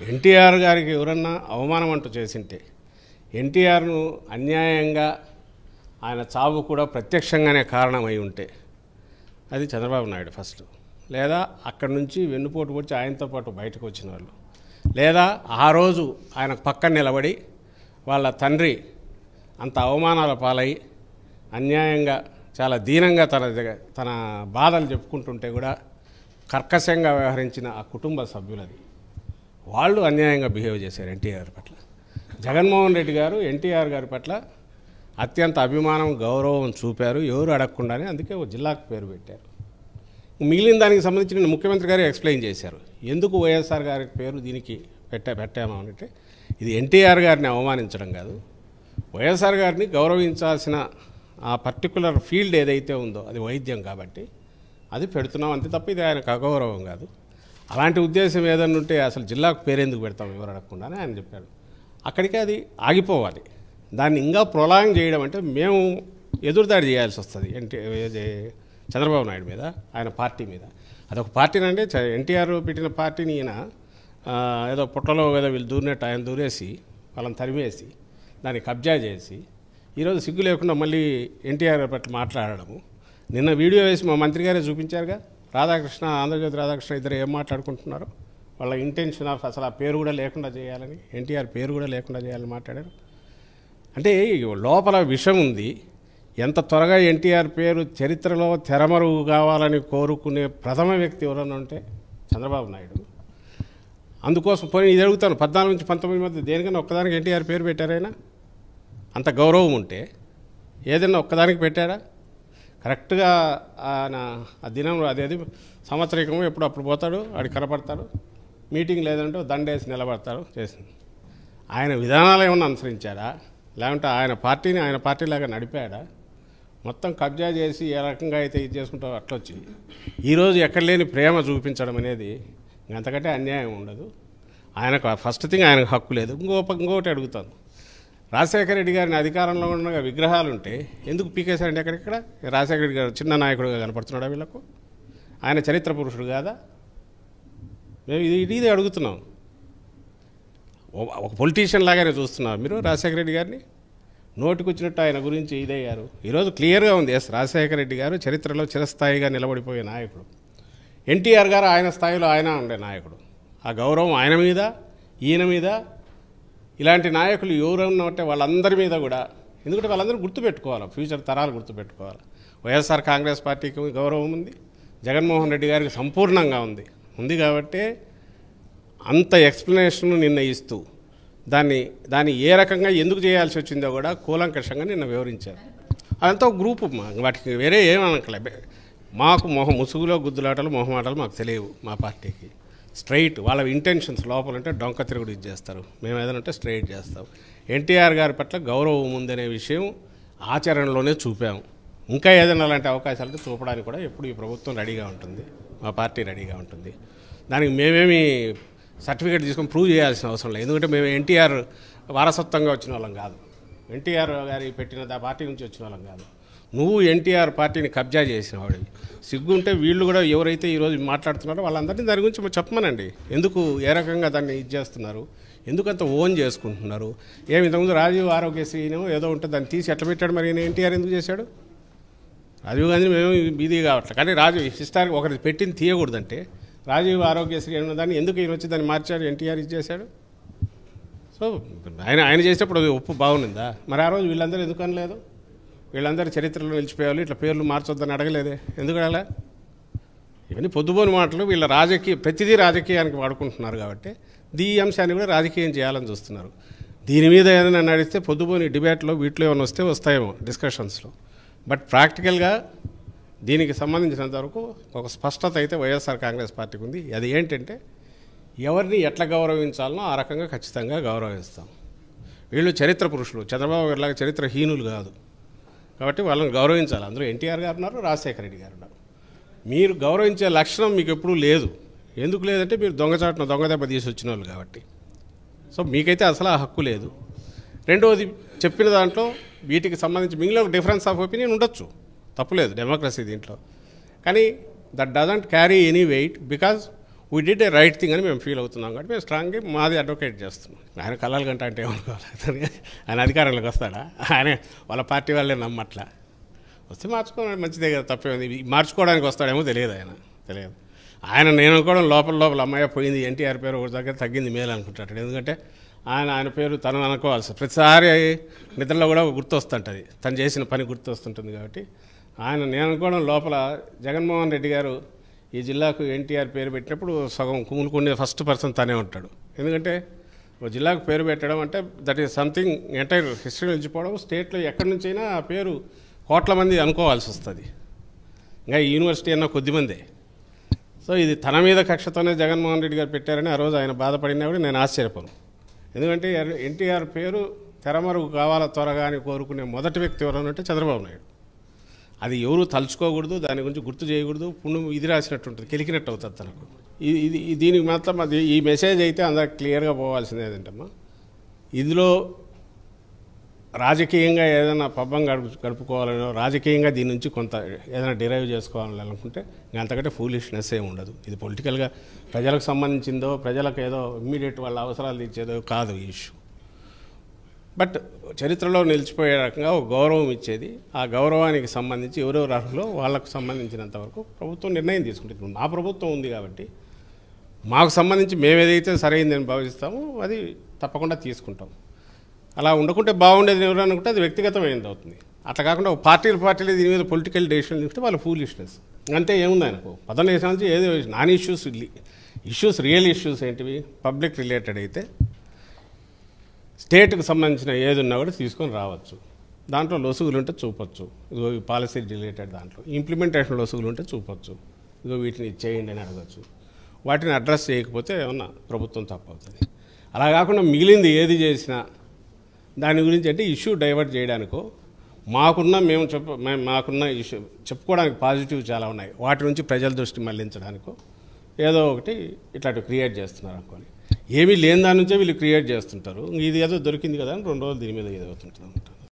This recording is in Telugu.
ఎన్టీఆర్ గారికి ఎవరన్నా అవమానం అంటూ చేసింటే ఎన్టీఆర్ను అన్యాయంగా ఆయన చావు కూడా ప్రత్యక్షంగానే కారణమై ఉంటే అది చంద్రబాబు నాయుడు ఫస్ట్ లేదా అక్కడి నుంచి వెన్నుపోటు వచ్చి ఆయనతో పాటు బయటకు వచ్చిన వాళ్ళు లేదా ఆ రోజు ఆయన పక్కన నిలబడి వాళ్ళ తండ్రి అంత అవమానాల పాలై అన్యాయంగా చాలా దీనంగా తన దగ్గ- తన బాధలు చెప్పుకుంటుంటే కూడా కర్కశంగా వ్యవహరించిన ఆ కుటుంబ సభ్యులది వాళ్ళు అన్యాయంగా బిహేవ్ చేశారు ఎన్టీఆర్ పట్ల జగన్మోహన్ రెడ్డి గారు ఎన్టీఆర్ గారి పట్ల అత్యంత అభిమానం గౌరవం చూపారు ఎవరు అడగకుండానే అందుకే ఓ జిల్లాకు పేరు పెట్టారు మిగిలిన దానికి సంబంధించి నిన్న ముఖ్యమంత్రి గారు ఎక్స్ప్లెయిన్ చేశారు ఎందుకు వైఎస్ఆర్ గారి పేరు దీనికి పెట్టా పెట్టాము అంటే ఇది ఎన్టీఆర్ గారిని అవమానించడం కాదు వైఎస్ఆర్ గారిని గౌరవించాల్సిన ఆ పర్టికులర్ ఫీల్డ్ ఏదైతే ఉందో అది వైద్యం కాబట్టి అది పెడుతున్నాం అంతే తప్ప ఇది ఆయనకు అగౌరవం కాదు అలాంటి ఉద్దేశం ఏదన్నా ఉంటే అసలు జిల్లాకు పేరెందుకు పెడతాం ఎవరు అడగకుండానే ఆయన చెప్పాడు అక్కడికే అది ఆగిపోవాలి దాన్ని ఇంకా ప్రొలాంగ్ చేయడం అంటే మేము ఎదురుదాడి చేయాల్సి వస్తుంది ఎన్టీ ఏది చంద్రబాబు నాయుడు మీద ఆయన పార్టీ మీద అదొక పార్టీనంటే చ- ఎన్టీఆర్ పెట్టిన పార్టీని ఈయన ఆ, ఏదో పుట్టలో ఏదో వీళ్ళు దూరినట్టు ఆయన దూరేసి వాళ్ళని తరిమేసి దాన్ని కబ్జా చేసి ఈరోజు సిగ్గు లేకుండా మళ్ళీ ఎన్టీఆర్ పట్ల మాట్లాడడము నిన్న వీడియో వేసి మా మంత్రి గారే చూపించారుగా రాధాకృష్ణ ఆంధ్రజ్యోతి రాధాకృష్ణ ఇద్దరు ఏం మాట్లాడుకుంటున్నారు వాళ్ళ ఇంటెన్షన్ ఆఫ్ అసలు ఆ పేరు కూడా లేకుండా చేయాలని ఎన్టీఆర్ పేరు కూడా లేకుండా చేయాలని మాట్లాడారు అంటే లోపల విషం ఉంది ఎంత త్వరగా ఎన్టీఆర్ పేరు చరిత్రలో తెరమరుగు కావాలని కోరుకునే ప్రథమ వ్యక్తి ఎవరన్నా ఉంటే చంద్రబాబు నాయుడు అందుకోసం పోనీ ఇది అడుగుతాను పద్నాలుగు నుంచి పంతొమ్మిది మధ్య దేనికన్నా ఒక్కదానికి ఎన్టీఆర్ పేరు పెట్టారైనా అంత గౌరవం ఉంటే ఏదైనా ఒక్కదానికి పెట్టాడా కరెక్ట్గా ఆయన ఆ దినం అదేది సంవత్సరికము ఎప్పుడు అప్పుడు పోతాడు ఆడి కనపడతాడు మీటింగ్ లేదంటే ఓ దండేసి నిలబడతాడు చేసింది ఆయన విధానాలు ఏమన్నా అనుసరించాడా లేకుంటే ఆయన పార్టీని ఆయన పార్టీలాగా నడిపాడా మొత్తం కబ్జా చేసి ఏ రకంగా అయితే ఇది చేసుకుంటారో అట్లా వచ్చి ఈరోజు ఎక్కడ లేని ప్రేమ చూపించడం అనేది అంతకంటే అన్యాయం ఉండదు ఆయనకు ఫస్ట్ థింగ్ ఆయనకు హక్కు లేదు ఇంకో ప- ఇంకొకటి అడుగుతాను రాజశేఖర రెడ్డి గారిని అధికారంలో ఉండగా విగ్రహాలు ఉంటే ఎందుకు పీకేశారండి ఎక్కడెక్కడ రాజశేఖర రెడ్డి గారు చిన్న నాయకుడుగా కనపడుతున్నాడా వీళ్ళకు ఆయన చరిత్ర పురుషుడు కాదా మేము ఇది ఇది ఇది అడుగుతున్నాం ఓ- ఒక పొలిటీషియన్ లాగానే చూస్తున్నారు మీరు రాజశేఖర రెడ్డి గారిని నోటికొచ్చినట్టు ఆయన గురించి ఇదయ్యారు ఈరోజు క్లియర్గా ఉంది ఎస్ రాజశేఖర రెడ్డి గారు చరిత్రలో చిరస్థాయిగా నిలబడిపోయే నాయకుడు ఎన్టీఆర్ గారు ఆయన స్థాయిలో ఆయన ఉండే నాయకుడు ఆ గౌరవం ఆయన మీద ఈయన మీద ఇలాంటి నాయకులు ఎవరన్నా ఉంటే వాళ్ళందరి మీద కూడా ఎందుకంటే వాళ్ళందరూ గుర్తుపెట్టుకోవాలి ఫ్యూచర్ తరాలు గుర్తుపెట్టుకోవాలి వైఎస్ఆర్ కాంగ్రెస్ పార్టీకి గౌరవం ఉంది జగన్మోహన్ రెడ్డి గారికి సంపూర్ణంగా ఉంది ఉంది కాబట్టే అంత ఎక్స్ప్లెనేషన్ నిన్న ఇస్తూ దాన్ని దాన్ని ఏ రకంగా ఎందుకు చేయాల్సి వచ్చిందో కూడా కూలంకషంగా నిన్న వివరించారు అదంతా ఒక గ్రూపు మా వాటికి వేరే ఏమనకలే మాకు మొహ ముసుగులో గుద్దులాటలు మొహమాటలు మాకు తెలియవు మా పార్టీకి స్ట్రైట్ వాళ్ళ ఇంటెన్షన్స్ లోపల ఉంటే డొంక తిరుగుడు ఇది చేస్తారు మేము ఏదైనా ఉంటే స్ట్రైట్ చేస్తాం ఎన్టీఆర్ గారి పట్ల గౌరవం ఉందనే విషయం ఆచరణలోనే చూపాము ఇంకా ఏదైనా అలాంటి అవకాశాలు ఉంటే చూపడానికి కూడా ఎప్పుడు ఈ ప్రభుత్వం రెడీగా ఉంటుంది మా పార్టీ రెడీగా ఉంటుంది దానికి మేమేమి సర్టిఫికేట్ తీసుకొని ప్రూవ్ చేయాల్సిన అవసరం లేదు ఎందుకంటే మేము ఎన్టీఆర్ వారసత్వంగా వచ్చిన వాళ్ళం కాదు ఎన్టీఆర్ గారి పెట్టిన ఆ పార్టీ నుంచి వచ్చిన వాళ్ళం కాదు నువ్వు ఎన్టీఆర్ పార్టీని కబ్జా చేసిన వాడివి సిగ్గుంటే వీళ్ళు కూడా ఎవరైతే ఈరోజు మాట్లాడుతున్నారో వాళ్ళందరినీ దాని గురించి మరి చెప్పమనండి ఎందుకు ఏ రకంగా దాన్ని ఇది చేస్తున్నారు ఎందుకంత ఓన్ చేసుకుంటున్నారు ఏమి ఇంతకుముందు రాజీవ్ ఆరోగ్యశ్రీనో ఏదో ఉంటే దాన్ని తీసి ఎట్లా పెట్టాడు మరి ఈయన ఎన్టీఆర్ ఎందుకు చేశాడు రాజీవ్ గాంధీ మేము బీదీ కావట్లేదు కానీ రాజీవ్ హిస్టారిక్ ఒకరి పెట్టింది తీయకూడదంటే రాజీవ్ ఆరోగ్యశ్రీ అన్న దాన్ని ఎందుకు ఈయన వచ్చి దాన్ని మార్చాడు ఎన్టీఆర్ ఇది చేశాడు సో ఆయన ఆయన చేసినప్పుడు అది ఒప్పు బాగుందా మరి ఆ రోజు వీళ్ళందరూ ఎందుకు అనలేదు వీళ్ళందరూ చరిత్రలో నిలిచిపోయాలి ఇట్లా పేర్లు మార్చొద్దని అడగలేదే ఎందుకు అడగలే ఇవన్నీ పొద్దుపోని మాటలు వీళ్ళ రాజకీయ ప్రతిదీ రాజకీయానికి వాడుకుంటున్నారు కాబట్టి దీ అంశాన్ని కూడా రాజకీయం చేయాలని చూస్తున్నారు దీని మీద ఏదైనా నడిస్తే పొద్దుపోని డిబేట్లో వీటిలో ఏమైనా వస్తే వస్తాయేమో డిస్కషన్స్లో బట్ ప్రాక్టికల్గా దీనికి సంబంధించినంత వరకు ఒక స్పష్టత అయితే వైఎస్ఆర్ కాంగ్రెస్ పార్టీకి ఉంది అది ఏంటంటే ఎవరిని ఎట్లా గౌరవించాలనో ఆ రకంగా ఖచ్చితంగా గౌరవిస్తాం వీళ్ళు చరిత్ర పురుషులు చంద్రబాబు గారిలాగా చరిత్రహీనులు కాదు కాబట్టి వాళ్ళని గౌరవించాలి అందరూ ఎన్టీఆర్ గారు ఉన్నారు రాజశేఖర రెడ్డి గారు ఉన్నారు మీరు గౌరవించే లక్షణం మీకు ఎప్పుడూ లేదు ఎందుకు లేదంటే మీరు దొంగచాటున దొంగ దెబ్బ తీసి వచ్చిన వాళ్ళు కాబట్టి సో మీకైతే అసలు ఆ హక్కు లేదు రెండవది చెప్పిన దాంట్లో వీటికి సంబంధించి మిగిలిన ఒక డిఫరెన్స్ ఆఫ్ ఒపీనియన్ ఉండొచ్చు తప్పులేదు డెమోక్రసీ దీంట్లో కానీ that doesn't carry any weight because we did a right thing అని మేము ఫీల్ అవుతున్నాం కాబట్టి మేము స్ట్రాంగ్గా మాది అడ్వకేట్ చేస్తున్నాం ఆయన కళలు గంట అంటే ఏమనుకోవాలి అతను ఆయన అధికారంలోకి వస్తాడా ఆయన వాళ్ళ పార్టీ వాళ్ళే నమ్మట్లా వస్తే మార్చుకోవడం మంచిదే కదా తప్పేముంది ఇవి మార్చుకోవడానికి వస్తాడేమో తెలియదు ఆయన తెలియదు ఆయన నేను అనుకోవడం లోపల లోపల అమ్మాయి పోయింది ఎన్టీఆర్ పేరు ఒక దగ్గర తగ్గింది మేలు అనుకుంటాడు ఎందుకంటే ఆయన ఆయన పేరు తను అనుకోవాల్సి ప్రతిసారి నిద్రలో కూడా గుర్తొస్తుంటుంది తను చేసిన పని గుర్తొస్తుంటుంది కాబట్టి ఆయన నేను అనుకోవడం లోపల జగన్మోహన్ రెడ్డి గారు ఈ జిల్లాకు ఎన్టీఆర్ పేరు పెట్టినప్పుడు సగం కుమ్ములుకునే ఫస్ట్ పర్సన్ తనే ఉంటాడు ఎందుకంటే ఒక జిల్లాకు పేరు పెట్టడం అంటే that is something entire history నిలిచిపోవడం స్టేట్లో ఎక్కడి నుంచైనా ఆ పేరు కోట్ల మంది అనుకోవాల్సి వస్తుంది ఇంకా ఈ యూనివర్సిటీ అన్న కొద్దిమందే సో ఇది తన మీద కక్షతోనే జగన్మోహన్ రెడ్డి గారు పెట్టారని ఆ రోజు ఆయన బాధపడినా కూడా నేను ఆశ్చర్యపోను ఎందుకంటే ఎన్టీఆర్ పేరు తెరమరుగు కావాలా త్వరగా అని కోరుకునే మొదటి వ్యక్తి ఎవరు అంటే చంద్రబాబు నాయుడు అది ఎవరు తలుచుకోకూడదు దాని గురించి గుర్తు చేయకూడదు పుణ్యం ఇది రాసినట్టు ఉంటుంది కెలికినట్టు అవుతుంది తనకు ఇది ఇది ఈ- దీనికి మాత్రం అది ఈ మెసేజ్ అయితే అందరికి క్లియర్గా పోవాల్సింది ఏంటంటమ్మా ఇందులో రాజకీయంగా ఏదైనా పబ్బం గడుపు గడుపుకోవాలనో రాజకీయంగా దీని నుంచి కొంత ఏదైనా డిరైవ్ చేసుకోవాలని అనుకుంటే ఇంకా అంతకంటే ఫూలిష్నెస్ ఏమి ఉండదు ఇది పొలిటికల్గా ప్రజలకు సంబంధించిందో ప్రజలకు ఏదో ఇమ్మీడియట్ వాళ్ళ అవసరాలు తీర్చేదో కాదు ఈ ఇష్యూ బట్ చరిత్రలో నిలిచిపోయే రకంగా ఒక గౌరవం ఇచ్చేది ఆ గౌరవానికి సంబంధించి ఎవరెవరు అర్హులో వాళ్ళకు సంబంధించినంత వరకు ప్రభుత్వం నిర్ణయం తీసుకుంటుంది ఇప్పుడు మా ప్రభుత్వం ఉంది కాబట్టి మాకు సంబంధించి మేము ఏదైతే సరైందని భావిస్తామో అది తప్పకుండా తీసుకుంటాం అలా ఉండకుంటే బాగుండేది ఎవరు అనుకుంటే అది వ్యక్తిగతమైనది అవుతుంది అట్లా కాకుండా ఒక పార్టీలు పార్టీలు దీని మీద పొలిటికల్ డెసిషన్ తీసుకుంటే వాళ్ళ ఫూలిష్నెస్ అంతే ఏముంది అనుకో పదకొండు దేశాల నుంచి ఏదో non issues issues real issues ఏంటివి పబ్లిక్ రిలేటెడ్ అయితే స్టేట్కి సంబంధించిన ఏది ఉన్నా కూడా తీసుకొని రావచ్చు దాంట్లో లొసుగులు ఉంటే చూపొచ్చు ఇదిగో ఈ పాలసీ రిలేటెడ్ దాంట్లో ఇంప్లిమెంటేషన్ లొసుగులు ఉంటే చూపొచ్చు ఇదిగో వీటిని చేయండి అని అడగచ్చు వాటిని అడ్రస్ చేయకపోతే ఏమన్నా ప్రభుత్వం తప్పవుతుంది అలా కాకుండా మిగిలింది ఏది చేసినా దాని గురించి అంటే ఇష్యూ డైవర్ట్ చేయడానికో మాకున్న మేము చెప్ప మేము మాకున్న ఇష్యూ చెప్పుకోవడానికి పాజిటివ్ చాలా ఉన్నాయి వాటి నుంచి ప్రజల దృష్టి మళ్లించడానికో ఏదో ఒకటి ఇట్లాంటివి క్రియేట్ చేస్తున్నారు అనుకోని ఏమీ లేని దాని నుంచే వీళ్ళు క్రియేట్ చేస్తుంటారు ఇది ఏదో దొరికింది కదా అని రెండు రోజులు దీని మీద ఏదో అవుతుంటుంది